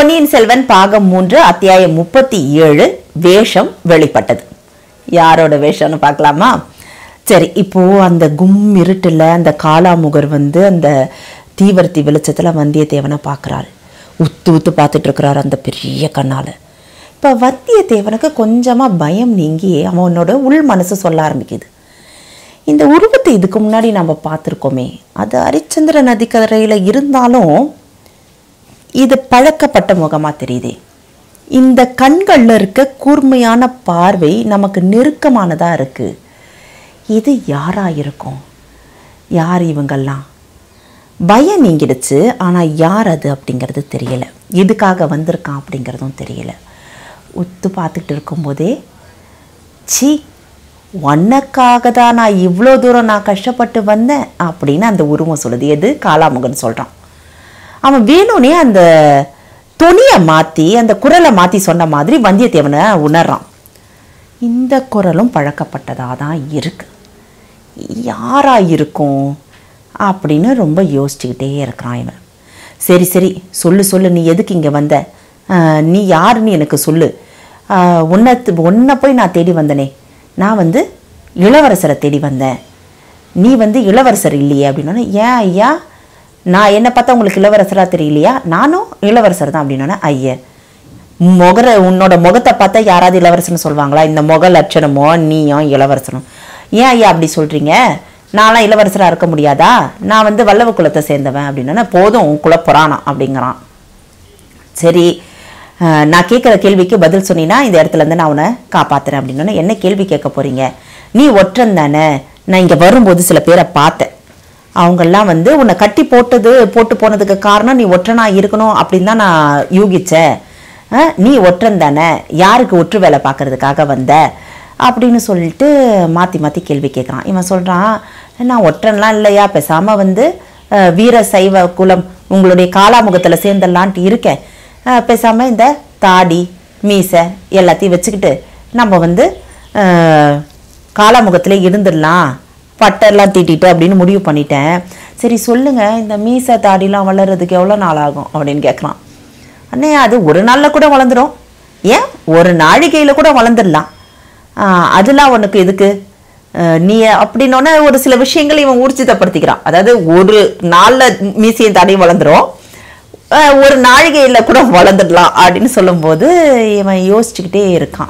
பொன்னியின் செல்வன் பாகம் மூன்று அத்தியாயம் முப்பத்தி ஏழு வேஷம் வெளிப்பட்டது யாரோட வேஷம்னு பார்க்கலாமா சரி இப்போ அந்த கும் இருட்டுல அந்த காலாமுகர் வந்து அந்த தீவர்த்தி வெளிச்சத்துல வந்தியத்தேவனை பார்க்கறாரு உத்து உத்து பார்த்துட்டு இருக்கிறாரு அந்த பெரிய கண்ணால இப்போ வந்தியத்தேவனுக்கு கொஞ்சமா பயம் நீங்கி அவனோட உள் மனசு சொல்ல ஆரம்பிக்குது இந்த உருவத்தை இதுக்கு முன்னாடி நம்ம பார்த்துருக்கோமே அது ஹரிச்சந்திர நதிக்கரையில் இருந்தாலும் இது பழக்கப்பட்ட முகமா தெரியுதே இந்த கண்கள்ல இருக்க கூர்மையான பார்வை நமக்கு நெருக்கமானதா இருக்கு இது யாரா இருக்கும் யார் இவங்கெல்லாம் பயம் நீங்கிடுச்சு ஆனா யார் அது அப்படிங்கிறது தெரியல எதுக்காக வந்திருக்கான் அப்படிங்கிறதும் தெரியல உத்து பார்த்துட்டு இருக்கும்போதே சி உனக்காக தான் நான் இவ்வளோ தூரம் நான் கஷ்டப்பட்டு வந்தேன் அப்படின்னு அந்த உருவம் சொல்லுது எது காலாமுகன் சொல்கிறான் அவன் வேணும்னே அந்த தொனியை மாற்றி அந்த குரலை மாற்றி சொன்ன மாதிரி வந்தியத்தேவனை உணர்றான் இந்த குரலும் பழக்கப்பட்டதாக தான் இருக்கு யாரா இருக்கும் அப்படின்னு ரொம்ப யோசிச்சுக்கிட்டே இருக்கிறான் இவன் சரி சரி சொல்லு சொல்லு நீ எதுக்கு இங்கே வந்த ஆஹ், நீ யாருன்னு எனக்கு சொல்லு ஆஹ், உன்னை உன்னை போய் நான் தேடி வந்தனே நான் வந்து இளவரசரை தேடி வந்தேன் நீ வந்து இளவரசர் இல்லையே அப்படின்னா ஏன் ஐயா நான் என்னை பார்த்தா உங்களுக்கு இளவரசராக தெரியலையா நானும் இளவரசர் தான் அப்படின்னா ஐயா முகர உன்னோட முகத்தை பார்த்தா யாராவது இளவரசர்னு சொல்லுவாங்களா இந்த முக லட்சணமோ நீயும் இளவரசனும் ஏன் ஐயா அப்படி சொல்கிறீங்க நான்லாம் இளவரசராக இருக்க முடியாதா நான் வந்து வல்லவ குலத்தை சேர்ந்தவன் அப்படின்னா போதும் உன் குல புராணம் அப்படிங்கிறான் சரி அஹ், நான் கேட்குற கேள்விக்கு பதில் சொன்னீங்கன்னா இந்த இடத்துல இருந்து நான் உன்னை காப்பாத்துறேன் அப்படின்னு என்ன கேள்வி கேட்க போறீங்க நீ ஒற்றன் தானே நான் இங்கே வரும்போது சில பேரை பார்த்தேன் அவங்கெல்லாம் வந்து உன்னை கட்டி போட்டது போட்டு போனதுக்கு காரணம் நீ ஒற்றனா இருக்கணும் அப்படின்னு தான் நான் யூகிச்சேன் அஹ், நீ ஒற்றன் தானே யாருக்கு ஒற்று வேலை பார்க்கறதுக்காக வந்த அப்படின்னு சொல்லிட்டு மாற்றி மாற்றி கேள்வி கேட்குறான் இவன் சொல்கிறான் நான் ஒற்றன்லாம் இல்லையா பேசாமல் வந்து அஹ், வீர சைவ குலம் உங்களுடைய காலாமுகத்தில் சேர்ந்துடலான்ட்டு இருக்கேன் அஹ், பேசாம இந்த தாடி மீசை எல்லாத்தையும் வச்சுக்கிட்டு நம்ம வந்து அஹ், காலாமுகத்திலே இருந்துடலாம் பட்டெல்லாம் தீட்டிட்டு அப்படின்னு முடிவு பண்ணிட்டேன் சரி சொல்லுங்க இந்த மீசை தாடிலாம் வளர்றதுக்கு எவ்வளோ நாள் ஆகும் அப்படின்னு கேட்குறான் அண்ணே அது ஒரு நாளில் கூட வளர்ந்துடும் ஏன் ஒரு நாழிகையில் கூட வளர்ந்துடலாம் ஆஹ், அதெல்லாம் உனக்கு எதுக்கு ஆஹ், நீ அப்படின்னோடனே ஒரு சில விஷயங்கள் இவன் ஊர்ஜிதப்படுத்திக்கிறான் அதாவது ஒரு நாளில் மீசையும் தாடியும் வளர்ந்துரும் ஆஹ், ஒரு நாழிகையில் கூட வளர்ந்துடலாம் அப்படின்னு சொல்லும்போது இவன் யோசிச்சுக்கிட்டே இருக்கான்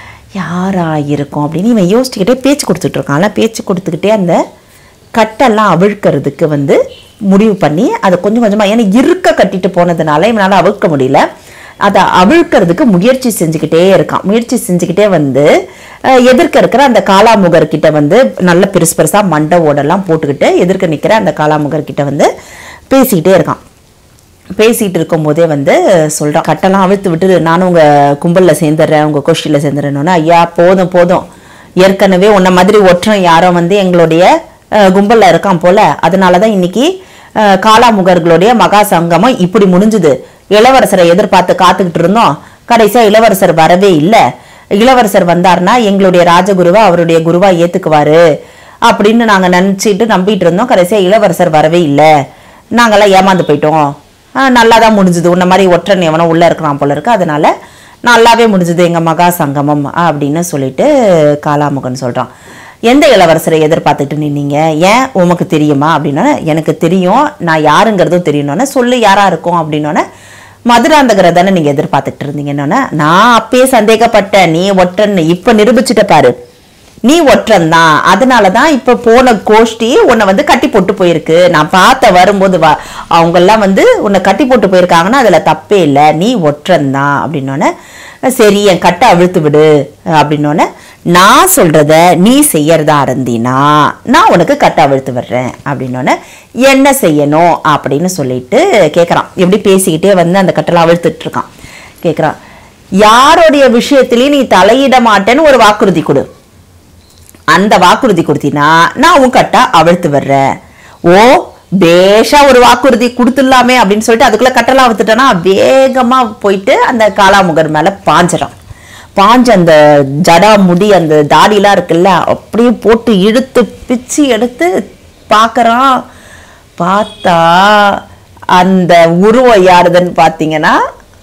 யாரா இருக்கும் அப்படின்னு இவன் யோசிச்சுக்கிட்டே பேச்சு கொடுத்துட்டு இருக்கான்ல பேச்சு கொடுத்துக்கிட்டே அந்த கட்டெல்லாம் அவிழ்க்கிறதுக்கு வந்து முடிவு பண்ணி அதை கொஞ்சம் கொஞ்சமாக ஏன்னா இருக்க கட்டிட்டு போனதுனால இவனால் அவிழ்க்க முடியல அதை அவிழ்க்கிறதுக்கு முயற்சி செஞ்சுக்கிட்டே இருக்கான் முயற்சி செஞ்சுக்கிட்டே வந்து அஹ், எதிர்க்க இருக்கிற அந்த காலாமுகர் கிட்ட வந்து நல்ல பெருசு பெருசாக மண்டை ஓடெல்லாம் போட்டுக்கிட்டு எதிர்க்க நிற்கிற அந்த காலாமுகர் கிட்ட வந்து பேசிக்கிட்டே இருக்கான் பேசிகிட்டு இருக்கும்போதே வந்து சொல்கிறான் கட்டெல்லாம் அவிழ்த்து விட்டு நானும் உங்கள் கும்பலில் சேர்ந்துடுறேன் உங்கள் கோஷ்டியில் சேர்ந்துடுறேன்னு ஐயா போதும் போதும் ஏற்கனவே உன்ன மாதிரி ஒற்றன் யாரோ வந்து எங்களுடைய கும்பலில் இருக்கான் போல அதனால தான் இன்னைக்கு அஹ், காலாமுகர்களுடைய மகா சங்கமம் இப்படி முடிஞ்சுது இளவரசரை எதிர்பார்த்து காத்துக்கிட்டு இருந்தோம் கடைசியாக இளவரசர் வரவே இல்லை இளவரசர் வந்தார்னா எங்களுடைய ராஜகுருவை அவருடைய குருவா ஏத்துக்குவாரு அப்படின்னு நாங்க நினைச்சிட்டு நம்பிட்டு இருந்தோம் கடைசியா இளவரசர் வரவே இல்லை நாங்கெல்லாம் ஏமாந்து போயிட்டோம் ஆஹ் நல்லா தான் முடிஞ்சுது உன்ன மாதிரி ஒற்றன் எவனோ உள்ள இருக்கிறான் போல இருக்கு அதனால நல்லாவே முடிஞ்சுது எங்க மகா சங்கமம் அப்படின்னு சொல்லிட்டு காலாமுகன் சொல்றான் எந்த இளவரசரை எதிர்பார்த்துட்டு நின்னீங்க ஏன் உமக்கு தெரியுமா அப்படின்னா எனக்கு தெரியும் நான் யாருங்கிறதும் தெரியணும்னு சொல்லு யாரா இருக்கும் அப்படின்னோடனே மதுராந்தகரை தானே நீங்க எதிர்பார்த்துட்டு இருந்தீங்கன்னு நான் அப்பயே சந்தேகப்பட்டேன் நீ ஒற்றன் இப்ப நிரூபிச்சுட்ட பாரு நீ ஒற்றன் தான் அதனால தான் இப்ப போன கோஷ்டி உன்னை வந்து கட்டி போட்டு போயிருக்கு நான் பார்த்த வரும்போது வா அவங்கெல்லாம் வந்து உன்னை கட்டி போட்டு போயிருக்காங்கன்னா அதுல தப்பே இல்லை நீ ஒற்றன் தான் அப்படின்னோடனே சரி என் கட்டை அவிழ்த்து விடு அப்படின்னோடனே நான் சொல்றத நீ செய்யறதா இருந்தீனா நான் உனக்கு கட்டை அவிழ்த்து விடுறேன் அப்படின்னோடனே என்ன செய்யணும் அப்படின்னு சொல்லிட்டு கேட்குறான் எப்படி பேசிக்கிட்டே வந்து அந்த கட்டெல்லாம் அவிழ்த்துட்டு இருக்கான் கேட்குறான் யாருடைய விஷயத்திலையும் நீ தலையிட மாட்டேன்னு ஒரு வாக்குறுதி கொடு அந்த வாக்குறுதி கொடுத்தினா நான் உன் கட்டா அவிழ்த்து வர்றேன் ஓ பேஷா ஒரு வாக்குறுதி கொடுத்துடலாமே அப்படின்னு சொல்லிட்டு அதுக்குள்ள கட்டெல்லாம் அவுத்துட்டேன்னா வேகமா போயிட்டு அந்த காலாமுகர் மேல பாஞ்சிடான் பாஞ்சு அந்த ஜடா முடி அந்த தாடிலாம் இருக்குல்ல அப்படியே போட்டு இழுத்து பிச்சு எடுத்து பார்க்கறான் பார்த்தா அந்த உருவம் யாருதுன்னு பார்த்தீங்கன்னா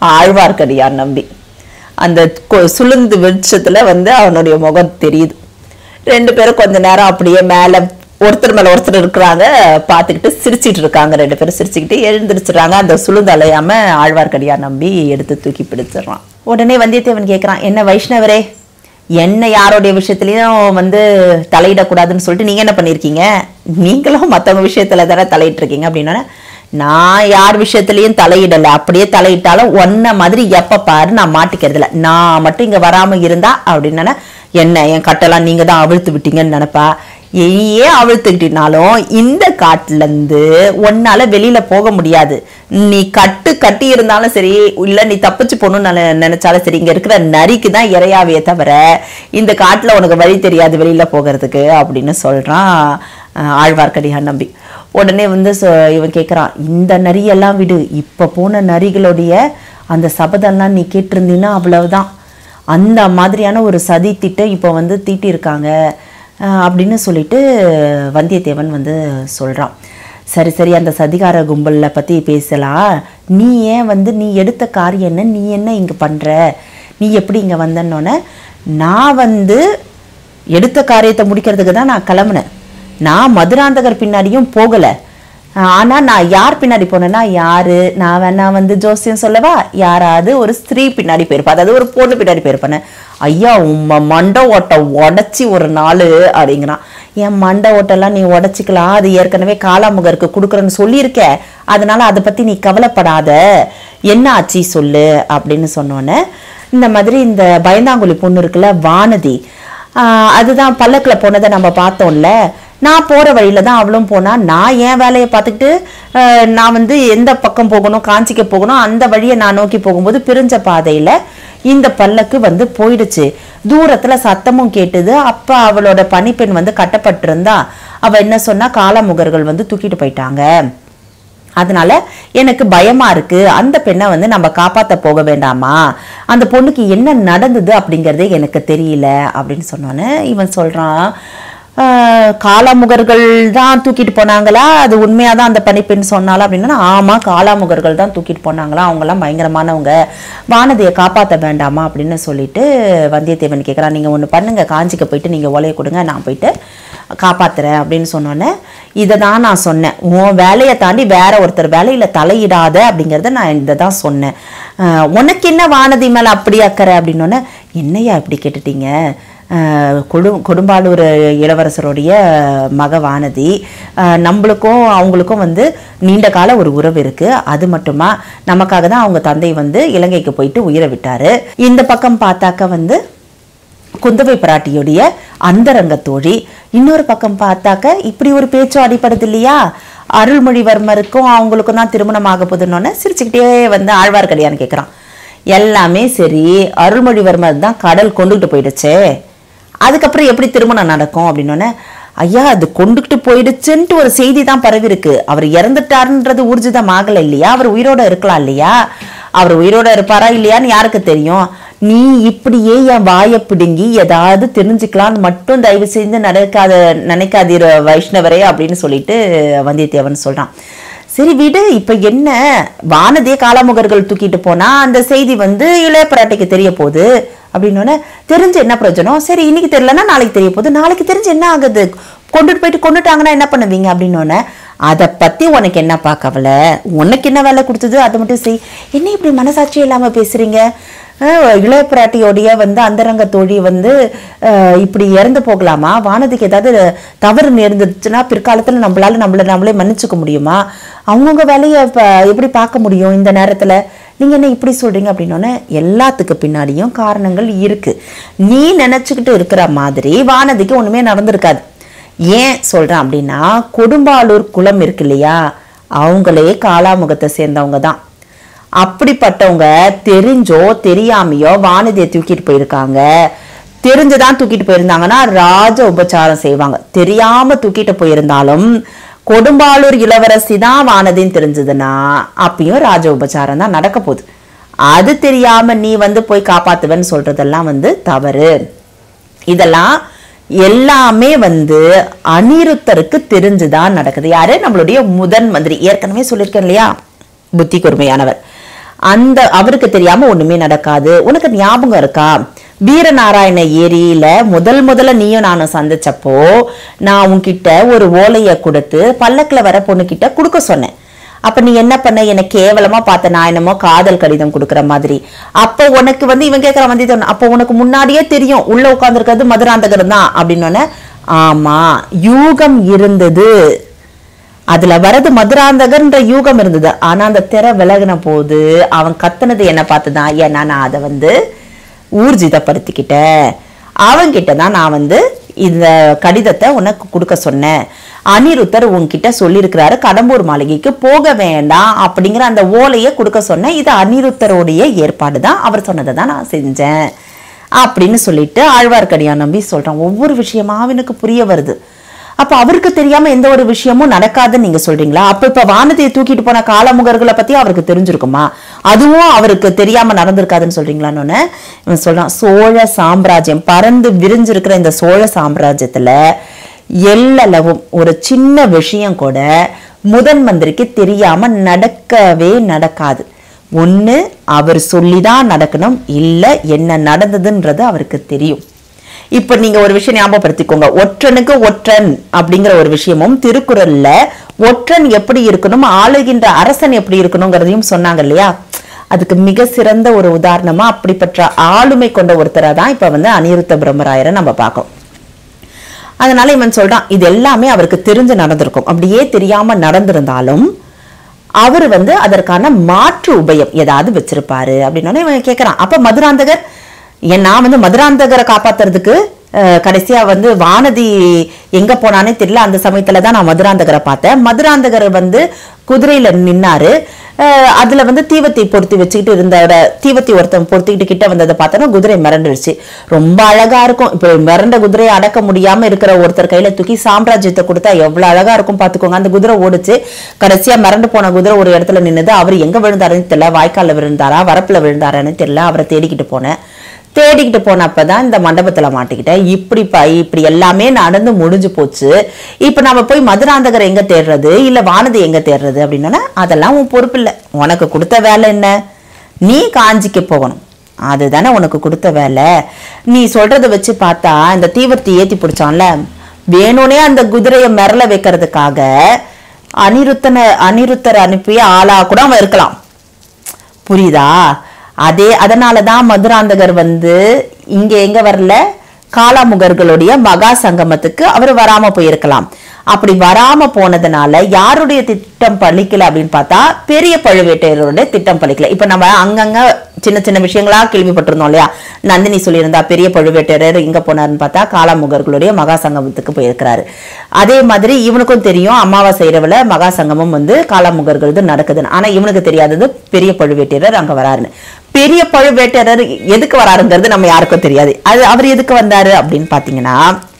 ஆழ்வார்க்கடியான் நம்பி அந்த கொ- சுளுந்து வெளிச்சத்துல வந்து அவனுடைய முகம் தெரியுது ரெண்டு பேரும் கொஞ்ச நேரம் அப்படியே மேல ஒருத்தர் மேல ஒருத்தர் இருக்கிறாங்க பார்த்துக்கிட்டு சிரிச்சிட்டு இருக்காங்க ரெண்டு பேரும் சிரிச்சுக்கிட்டு எழுந்திருச்சுறாங்க அந்த சுளுந்து அலையாம ஆழ்வார்க்கடியான் நம்பி எடுத்து தூக்கி பிடிச்சிடுறான் உடனே வந்தியத்தேவன் கேட்கறான் என்ன வைஷ்ணவரே என்ன யாருடைய விஷயத்துலயும் வந்து தலையிடக்கூடாதுன்னு சொல்லிட்டு நீங்க என்ன பண்ணிருக்கீங்க நீங்களும் மத்தவங்க விஷயத்துல தானே தலையிட்டு இருக்கீங்க அப்படின்னா நான் யார் விஷயத்துலயும் தலையிடல அப்படியே தலையிட்டாலும் ஒன்ன மாதிரி எப்ப பாரு நான் மாட்டிக்கிறது இல்ல நான் மட்டும் இங்க வராம இருந்தா அப்படின்னா என்ன என் கட்டெல்லாம் நீங்க தான் அவிழ்த்து விட்டீங்கன்னு நினைப்பா ஏயே அவிழ்த்துக்கிட்டினாலும் இந்த காட்டுல இருந்து உன்னால வெளியில போக முடியாது நீ கட்டு கட்டி இருந்தாலும் சரி இல்ல நீ தப்பிச்சு போகணும்னு நினை- நினைச்சாலும் சரி இங்க இருக்கிற நரிக்கு தான் இறையாவே தவிர இந்த காட்டுல உனக்கு வழி தெரியாது வெளியில போகிறதுக்கு அப்படின்னு சொல்றான் அஹ், ஆழ்வார்க்கடியான் நம்பி உடனே வந்து சொ- இவன் கேட்குறான் இந்த நரியெல்லாம் விடு இப்போ போன நரிகளுடைய அந்த சபதம்லாம் நீ கேட்டிருந்தீன்னா அவ்வளவுதான் அந்த மாதிரியான ஒரு சதி திட்டம் இப்போ வந்து தீட்டியிருக்காங்க அஹ், அப்படின்னு சொல்லிட்டு வந்தியத்தேவன் வந்து சொல்கிறான் சரி சரி அந்த சதிகார கும்பலில் பற்றி பேசலாம் நீ ஏன் வந்து நீ எடுத்த காரியம் என்ன நீ என்ன இங்கே பண்ணுற நீ எப்படி இங்கே வந்தன்னொன்னே நான் வந்து எடுத்த காரியத்தை முடிக்கிறதுக்கு தான் நான் கிளம்புனேன் நான் மதுராந்தகர் பின்னாடியும் போகலை ஆனா நான் யார் பின்னாடி போனேன்னா யாரு நான் வேணா வந்து ஜோசியம் சொல்லவா யாராவது ஒரு ஸ்திரீ பின்னாடி போயிருப்பா அதாவது ஒரு பொண்ணு பின்னாடி போயிருப்பானே ஐயா உம்ம மண்டை ஓட்டை உடச்சி ஒரு நாள் அப்படிங்கிறான் என் மண்டை ஓட்டெல்லாம் நீ உடச்சிக்கலாம் அது ஏற்கனவே காலாமுகருக்கு கொடுக்குறேன்னு சொல்லியிருக்க அதனால அதை பத்தி நீ கவலைப்படாத என்ன ஆச்சு சொல்லு அப்படின்னு சொன்னோன்னே இந்த மாதிரி இந்த பயந்தாங்குழி பொண்ணு இருக்குல்ல வானதி ஆஹ் அதுதான் பல்லக்கில் போனதை நம்ம பார்த்தோம்ல நான் போற வழியில தான் அவளும் போனா நான் என் வேலையை பார்த்துக்கிட்டு ஆஹ் நான் வந்து எந்த பக்கம் போகணும் காஞ்சிக்கு போகணும் அந்த வழியை நான் நோக்கி போகும்போது பிரிஞ்ச பாதையில இந்த பல்லக்கு வந்து போயிடுச்சு தூரத்துல சத்தமும் கேட்டுது அப்ப அவளோட பணிப்பெண் வந்து கட்டப்பட்டிருந்தா அவ என்ன சொன்னா காலமுகர்கள் வந்து தூக்கிட்டு போயிட்டாங்க அதனால எனக்கு பயமா இருக்கு அந்த பெண்ணை வந்து நம்ம காப்பாத்த போக வேண்டாமா அந்த பொண்ணுக்கு என்ன நடந்தது அப்படிங்கறதே எனக்கு தெரியல அப்படின்னு சொன்னோன்னே இவன் சொல்றான் "ஆஹ், காலாமுகர்கள் தான் தூக்கிட்டு போனாங்களா அது உண்மையா தான் அந்த பணிப்பெண் சொன்னாலா அப்படின்னா ஆமா காலாமுகர்கள் தான் தூக்கிட்டு போனாங்களா அவங்கெல்லாம் பயங்கரமானவங்க வானதியை காப்பாத்த வேண்டாமா அப்படின்னு சொல்லிட்டு வந்தியத்தேவன் கேட்குறான் நீங்க ஒண்ணு பண்ணுங்க காஞ்சிக்கு போயிட்டு நீங்க ஓலையை கொடுங்க நான் போயிட்டு காப்பாத்துறேன் அப்படின்னு சொன்னோன்னே இதை தான் நான் சொன்னேன் உன் வேலையை தாண்டி வேற ஒருத்தர் வேலையில தலையிடாத அப்படிங்கிறத நான் இதை தான் சொன்னேன் ஆஹ் உனக்கு என்ன வானதி மேல அப்படி அக்கறை அப்படின்னோடனே என்னையா இப்படி கேட்டுட்டீங்க ஆஹ் கொடு கொடும்பாலூர் இளவரசருடைய மக வானதி ஆஹ் நம்மளுக்கும் அவங்களுக்கும் வந்து நீண்ட கால ஒரு உறவு இருக்கு அது மட்டுமா நமக்காக தான் அவங்க தந்தை வந்து இலங்கைக்கு போயிட்டு உயிரை விட்டாரு இந்த பக்கம் பார்த்தாக்க வந்து குந்தவை பிராட்டியுடைய அந்தரங்க தோழி இன்னொரு பக்கம் பார்த்தாக்க இப்படி ஒரு பேச்சு அடிப்படுது இல்லையா அருள்மொழிவர்மருக்கும் அவங்களுக்கும் தான் திருமணம் ஆக போதுன்னொன்னே சிரிச்சுக்கிட்டே வந்து ஆழ்வார்க்கடியான்னு கேட்குறான் எல்லாமே சரி அருள்மொழிவர்மர் தான் கடல் கொண்டுகிட்டு போயிடுச்சே அதுக்கப்புறம் எப்படி திருமணம் நடக்கும் அப்படின்னோடனே ஐயா அது கொண்டுகிட்டு போயிடுச்சுன்ட்டு ஒரு செய்தி தான் பரவி இருக்கு அவர் இறந்துட்டாருன்றது ஊர்ஜிதம் ஆகல இல்லையா அவர் உயிரோட இருக்கலாம் இல்லையா அவர் உயிரோட இருப்பாரா இல்லையான்னு யாருக்கு தெரியும் நீ இப்படியே என் வாயை பிடுங்கி ஏதாவது தெரிஞ்சுக்கலான்னு மட்டும் தயவு செஞ்சு நடக்காத நினைக்காதீர் வைஷ்ணவரே அப்படின்னு சொல்லிட்டு வந்தியத்தேவன் சொல்றான் சரி விடு இப்ப என்ன வானதே காலாமுகர்கள் தூக்கிட்டு போனா அந்த செய்தி வந்து இளைய பிராட்டிக்கு தெரிய போகுது அப்படின்னோடனே தெரிஞ்சு என்ன பிரயோஜனம் சரி இன்னைக்கு தெரியலன்னா நாளைக்கு தெரிய போகுது நாளைக்கு தெரிஞ்சு என்ன ஆகுது கொண்டுட்டு போயிட்டு கொண்டுட்டாங்கன்னா என்ன பண்ணுவீங்க அப்படின்னோடனே அதை பத்தி உனக்கு என்னப்பா கவலை உனக்கு என்ன வேலை கொடுத்தது அதை மட்டும் செய் என்ன இப்படி மனசாட்சி இல்லாம பேசுறீங்க அஹ் இளைய பிராட்டியோடைய வந்து அந்தரங்க தோழி வந்து அஹ் இப்படி இறந்து போகலாமா வானதிக்கு ஏதாவது தவறு நேர்ந்துச்சுன்னா பிற்காலத்துல நம்மளால நம்மள நம்மளே மன்னிச்சுக்க முடியுமா அவங்கவுங்க வேலையை இப்ப எப்படி பார்க்க முடியும் இந்த நேரத்துல நீங்க என்ன இப்படி சொல்றீங்க அப்படின்னோடனே எல்லாத்துக்கு பின்னாடியும் காரணங்கள் இருக்கு நீ நினைச்சுக்கிட்டு இருக்கிற மாதிரி வானதிக்கு ஒண்ணுமே நடந்திருக்காது ஏன் சொல்றேன் அப்படின்னா கொடும்பாலூர் குளம் இருக்கு இல்லையா அவங்களே காலாமுகத்தை சேர்ந்தவங்க தான் அப்படிப்பட்டவங்க தெரிஞ்சோ தெரியாமையோ வானதியை தூக்கிட்டு போயிருக்காங்க தெரிஞ்சுதான் தூக்கிட்டு போயிருந்தாங்கன்னா ராஜ உபச்சாரம் செய்வாங்க தெரியாம தூக்கிட்டு போயிருந்தாலும் கொடும்பாலூர் இளவரசி தான் வானதின்னு தெரிஞ்சதுன்னா அப்பயும் ராஜ உபச்சாரம் தான் நடக்க போகுது அது தெரியாம நீ வந்து போய் காப்பாத்துவேன்னு சொல்றதெல்லாம் வந்து தவறு இதெல்லாம் எல்லாமே வந்து அனிருத்தருக்கு தெரிஞ்சுதான் நடக்குது யாரு நம்மளுடைய முதன் மந்திரி ஏற்கனவே சொல்லியிருக்கேன் இல்லையா புத்தி கூர்மையானவர் அந்த அவருக்கு தெரியாம ஒண்ணுமே நடக்காது உனக்கு ஞாபகம் இருக்கா வீரநாராயண ஏரியில முதல் முதல்ல நீயும் நானும் சந்திச்சப்போ நான் உன்கிட்ட ஒரு ஓலையை கொடுத்து பல்லக்குல வர பொண்ணுகிட்ட கொடுக்க சொன்னேன் அப்ப நீ என்ன பண்ண எனக்கு கேவலமா பார்த்த நான் என்னமோ காதல் கடிதம் கொடுக்குற மாதிரி அப்ப உனக்கு வந்து இவன் கேட்கற வந்து அப்ப உனக்கு முன்னாடியே தெரியும் உள்ள உட்கார்ந்திருக்கிறது மதுராந்தகர் தான் அப்படின்னு ஆமா யூகம் இருந்தது அதுல வரது மதுராந்தகர்ன்ற யூகம் இருந்தது ஆனா அந்த திரை விலகின போது அவன் கத்துனது என்ன பார்த்துதான் ஏன்னா நான் அதை வந்து ஊர்ஜிதப்படுத்திக்கிட்டேன் அவன்கிட்ட தான் நான் வந்து இந்த கடிதத்தை உனக்கு கொடுக்க சொன்னேன் அனிருத்தர் உன்கிட்ட சொல்லியிருக்கிறாரு கடம்பூர் மாளிகைக்கு போக வேண்டாம் அப்படிங்கிற அந்த ஓலையை கொடுக்க சொன்னேன் இது அனிருத்தருடைய ஏற்பாடு தான் அவர் சொன்னதை தான் நான் செஞ்சேன் அப்படின்னு சொல்லிட்டு ஆழ்வார்க்கடியான் நம்பி சொல்றான் ஒவ்வொரு விஷயமா அவனுக்கு புரிய வருது அப்ப அவருக்கு தெரியாம எந்த ஒரு விஷயமும் நடக்காதுன்னு நீங்க சொல்றீங்களா அப்ப இப்ப வானத்தையை தூக்கிட்டு போன காலமுகர்களை பத்தி அவருக்கு தெரிஞ்சிருக்குமா அதுவும் அவருக்கு தெரியாம நடந்திருக்காதுன்னு சொல்றீங்களான்னு இவன் சொல்றான் சோழ சாம்ராஜ்யம் பறந்து விரிஞ்சிருக்கிற இந்த சோழ சாம்ராஜ்யத்துல எல்லளவும் ஒரு சின்ன விஷயம் கூட முதன் மந்திரிக்கு தெரியாம நடக்கவே நடக்காது ஒண்ணு அவர் சொல்லிதான் நடக்கணும் இல்ல என்ன நடந்ததுன்றது அவருக்கு தெரியும் இப்ப நீங்க ஒரு விஷயம் ஞாபகப்படுத்திக்கோங்க ஒற்றனுக்கு ஒற்றன் அப்படிங்கிற ஒரு விஷயமும் திருக்குறள்ல ஒற்றன் எப்படி இருக்கணும் ஆளுகின்ற அரசன் எப்படி இருக்கணுங்கிறதையும் சொன்னாங்க இல்லையா அதுக்கு மிக சிறந்த ஒரு உதாரணமா அப்படிப்பட்ட ஆளுமை கொண்ட ஒருத்தரை தான் இப்ப வந்து அனிருத்த பிரம்மராயரை நம்ம பார்க்கோம் அதனால இவன் சொல்றான் இது எல்லாமே அவருக்கு தெரிஞ்சு நடந்திருக்கும் அப்படியே தெரியாம நடந்திருந்தாலும் அவர் வந்து அதற்கான மாற்று உபயம் ஏதாவது வச்சிருப்பாரு அப்படின்னு இவன் கேட்கறான் அப்ப மதுராந்தகர் ஏன் நான் வந்து மதுராந்தகரை காப்பாத்துறதுக்கு அஹ், கடைசியா வந்து வானதி எங்க போனானே தெரியல அந்த சமயத்துல தான் நான் மதுராந்தகரை பார்த்தேன் மதுராந்தகர் வந்து குதிரையில நின்னாரு அஹ், அதுல வந்து தீவத்தி பொருத்தி வச்சுக்கிட்டு இருந்த தீவத்தி ஒருத்தன் பொருத்திக்கிட்டு கிட்ட வந்ததை பார்த்தோன்னா குதிரை மிரண்டுருச்சு ரொம்ப அழகா இருக்கும் இப்போ மிரண்ட குதிரையை அடக்க முடியாம இருக்கிற ஒருத்தர் கையில தூக்கி சாம்ராஜ்யத்தை கொடுத்தா எவ்வளவு அழகா இருக்கும் பாத்துக்கோங்க அந்த குதிரை ஓடுச்சு கடைசியா மிரண்டு போன குதிரை ஒரு இடத்துல நின்னுது அவர் எங்க விழுந்தாருன்னு தெரியல வாய்க்கால்ல விழுந்தாரா வரப்புல விழுந்தாரான்னு தெரியல அவரை தேடிக்கிட்டு போனேன் தேடிக்கிட்டு போனப்பதான் இந்த மண்டபத்துல மாட்டிக்கிட்டேன் இப்படி ப இப்படி எல்லாமே நடந்து முடிஞ்சு போச்சு இப்ப நம்ம போய் மதுராந்தகரை எங்க தேடுறது இல்ல வானதி எங்க தேடுறது அப்படின்னா அதெல்லாம் உன் பொறுப்பு இல்ல உனக்கு கொடுத்த வேலை என்ன நீ காஞ்சிக்கு போகணும் அதுதானே உனக்கு கொடுத்த வேலை நீ சொல்றத வச்சு பார்த்தா இந்த தீவர்த்தி ஏத்தி பிடிச்சான்ல வேணும்னே அந்த குதிரையை மிரள வைக்கிறதுக்காக அனிருத்தனை அனிருத்தர் அனுப்பிய ஆளா கூட அவன் இருக்கலாம் புரியுதா அதே அதனால தான் மதுராந்தகர் வந்து இங்க எங்க வரல காலாமுகர்களுடைய மகா சங்கமத்துக்கு அவர் வராம போயிருக்கலாம் அப்படி வராம போனதுனால யாருடைய திட்டம் பழிக்கல அப்படின்னு பார்த்தா பெரிய பழுவேட்டையருடைய திட்டம் பழிக்கல இப்ப நம்ம அங்கங்க சின்ன சின்ன விஷயங்களா கேள்விப்பட்டிருந்தோம் இல்லையா நந்தினி சொல்லியிருந்தா பெரிய பழுவேட்டையர் எங்க போனாருன்னு பார்த்தா காலாமுகர்களுடைய மகா சங்கமத்துக்கு போயிருக்கிறாரு அதே மாதிரி இவனுக்கும் தெரியும் அமாவாசை இரவுல மகா சங்கமம் வந்து காலாமுகர்களது நடக்குதுன்னு ஆனா இவனுக்கு தெரியாதது பெரிய பழுவேட்டையர் அங்க வராருன்னு பெரிய பழுவேட்டையர் எதுக்கு வராருங்கிறது நம்ம யாருக்கும் தெரியாது அது அவர் எதுக்கு வந்தாரு அப்படின்னு பாத்தீங்கன்னா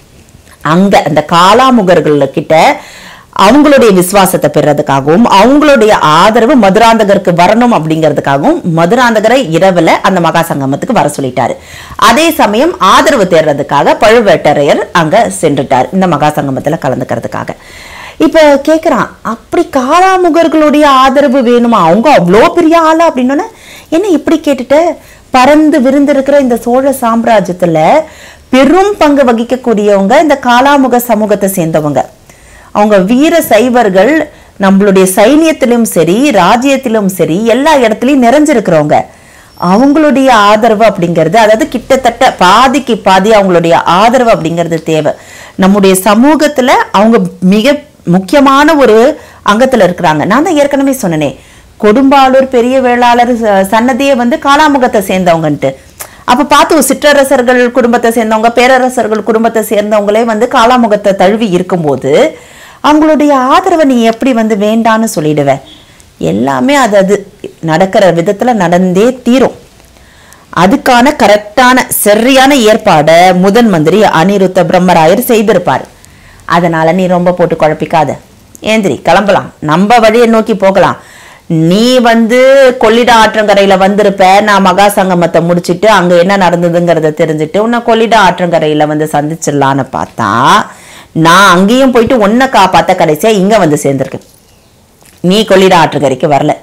அங்க அந்த காலாமுகர்கள் கிட்ட அவங்களுடைய விசுவாசத்தை பெறதுக்காகவும் அவங்களுடைய ஆதரவு மதுராந்தகருக்கு வரணும் அப்படிங்கிறதுக்காகவும் மதுராந்தகரை இரவுல அந்த மகா சங்கமத்துக்கு வர சொல்லிட்டாரு அதே சமயம் ஆதரவு தேடுறதுக்காக பழுவேட்டரையர் அங்க சென்றுட்டார் இந்த மகா சங்கமத்துல கலந்துக்கிறதுக்காக இப்ப கேக்குறான் அப்படி காலாமுகர்களுடைய ஆதரவு வேணுமா அவங்க அவ்வளோ பெரிய ஆளா அப்படின்னு என்ன இப்படி கேட்டுட்ட பறந்து விருந்திருக்கிற இந்த சோழ சாம்ராஜ்யத்துல பெரும் பங்கு வகிக்கக்கூடியவங்க இந்த காலாமுக சமூகத்தை சேர்ந்தவங்க அவங்க வீர சைவர்கள் நம்மளுடைய சைனியத்திலும் சரி ராஜ்யத்திலும் சரி எல்லா இடத்துலயும் நிறைஞ்சிருக்கிறவங்க அவங்களுடைய ஆதரவு அப்படிங்கிறது அதாவது கிட்டத்தட்ட பாதிக்கு பாதி அவங்களுடைய ஆதரவு அப்படிங்கிறது தேவை நம்முடைய சமூகத்துல அவங்க மிக முக்கியமான ஒரு அங்கத்துல இருக்கிறாங்க நான் தான் ஏற்கனவே சொன்னனே கொடும்பாளூர் பெரிய வேளாளர் ச- சன்னதியே வந்து காலாமுகத்தை சேர்ந்தவங்கன்ட்டு அப்ப பார்த்து சிற்றரசர்கள் குடும்பத்தை சேர்ந்தவங்க பேரரசர்கள் குடும்பத்தை சேர்ந்தவங்களே வந்து காலாமுகத்தை தழுவி இருக்கும்போது அவங்களுடைய ஆதரவை நீ எப்படி வந்து வேண்டான்னு சொல்லிடுவ எல்லாமே அது அது நடக்கிற விதத்துல நடந்தே தீரும் அதுக்கான கரெக்டான சரியான ஏற்பாடை முதன் மந்திரி அனிருத்த பிரம்மராயர் செய்திருப்பார் அதனால நீ ரொம்ப போட்டு குழப்பிக்காத ஏந்திரி கிளம்பலாம் நம்ம வழியை நோக்கி போகலாம் நீ வந்து கொள்ளிட ஆற்றங்கரையில வந்திருப்ப நான் மகா சங்கமத்தை முடிச்சிட்டு அங்க என்ன நடந்ததுங்கிறத தெரிஞ்சுட்டு உன்னை கொள்ளிட ஆற்றங்கரையில வந்து சந்திச்சிடலான்னு பார்த்தா நான் அங்கேயும் போயிட்டு உன்னை காப்பாத்த கடைசியா இங்க வந்து சேர்ந்திருக்கேன் நீ கொள்ளிட ஆற்றுக்கரைக்கு வரல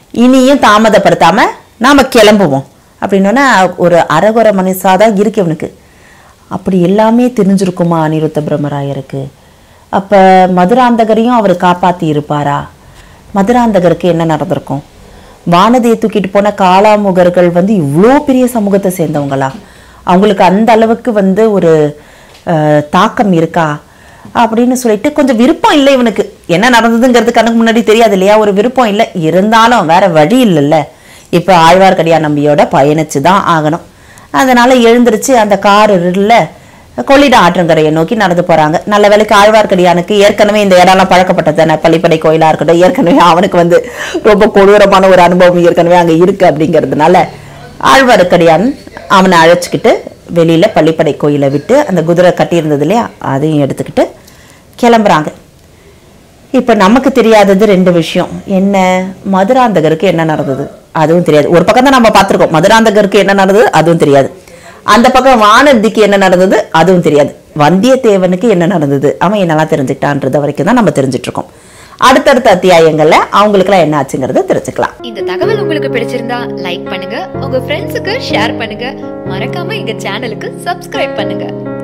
இனியும் தாமதப்படுத்தாம நாம கிளம்புவோம் அப்படின்னோன்னா ஒரு அரகுர மனுஷாதான் இருக்கு இவனுக்கு அப்படி எல்லாமே தெரிஞ்சிருக்குமா அனிருத்த பிரம்மராயருக்கு அப்ப மதுராந்தகரையும் அவர் காப்பாத்தி இருப்பாரா மதுராந்தகருக்கு என்ன நடந்திருக்கும் வானதியை தூக்கிட்டு போன காளாமுகர்கள் வந்து இவ்வளோ பெரிய சமூகத்தை சேர்ந்தவங்களா அவங்களுக்கு அந்த அளவுக்கு வந்து ஒரு அஹ், தாக்கம் இருக்கா அப்படின்னு சொல்லிட்டு கொஞ்சம் விருப்பம் இல்லை இவனுக்கு என்ன நடந்ததுங்கிறது கண்ணுக்கு முன்னாடி தெரியாது இல்லையா ஒரு விருப்பம் இல்லை இருந்தாலும் வேற வழி இல்லைல்ல இப்போ ஆழ்வார்க்கடியான் நம்பியோட பயணிச்சு தான் ஆகணும் அதனால எழுந்திருச்சு அந்த கார் இருள கொள்ளிட ஆற்றங்கரையை நோக்கி நடந்து போறாங்க நல்ல வேலைக்கு ஆழ்வார்க்கடியானுக்கு ஏற்கனவே இந்த இடம்லாம் பழக்கப்பட்டது தானே பள்ளிப்படை கோயிலா இருக்கட்டும் ஏற்கனவே அவனுக்கு வந்து ரொம்ப கொடூரமான ஒரு அனுபவம் ஏற்கனவே அங்க இருக்கு அப்படிங்கிறதுனால ஆழ்வார்க்கடியான் அவனை அழைச்சிக்கிட்டு வெளியில பள்ளிப்படை கோயிலை விட்டு அந்த குதிரை கட்டியிருந்தது இல்லையா அதையும் எடுத்துக்கிட்டு கிளம்புறாங்க இப்ப நமக்கு தெரியாதது ரெண்டு விஷயம் என்ன மதுராந்தகருக்கு என்ன நடந்தது அதுவும் தெரியாது ஒரு பக்கம் தான் நம்ம பார்த்திருக்கோம் மதுராந்தகருக்கு என்ன நடந்தது அதுவும் தெரியாது அந்த பக்கம் வானதிக்கு என்ன நடந்தது அதுவும் தெரியாது வந்தியத்தேவனுக்கு என்ன நடந்தது அவன் என்னெல்லாம் தெரிஞ்சுக்கிட்டான்றது வரைக்கும் தான் நம்ம தெரிஞ்சுட்டு இருக்கோம் அடுத்தடுத்த அத்தியாயங்கள்ல அவங்களுக்குலாம் என்ன ஆச்சுங்கிறத தெரிஞ்சுக்கலாம் இந்த தகவல் உங்களுக்கு பிடிச்சிருந்தா லைக் பண்ணுங்க உங்க ஃப்ரெண்ட்ஸுக்கு ஷேர் பண்ணுங்க மறக்காம எங்க சேனலுக்கு சப்ஸ்கிரைப் பண்ணுங்க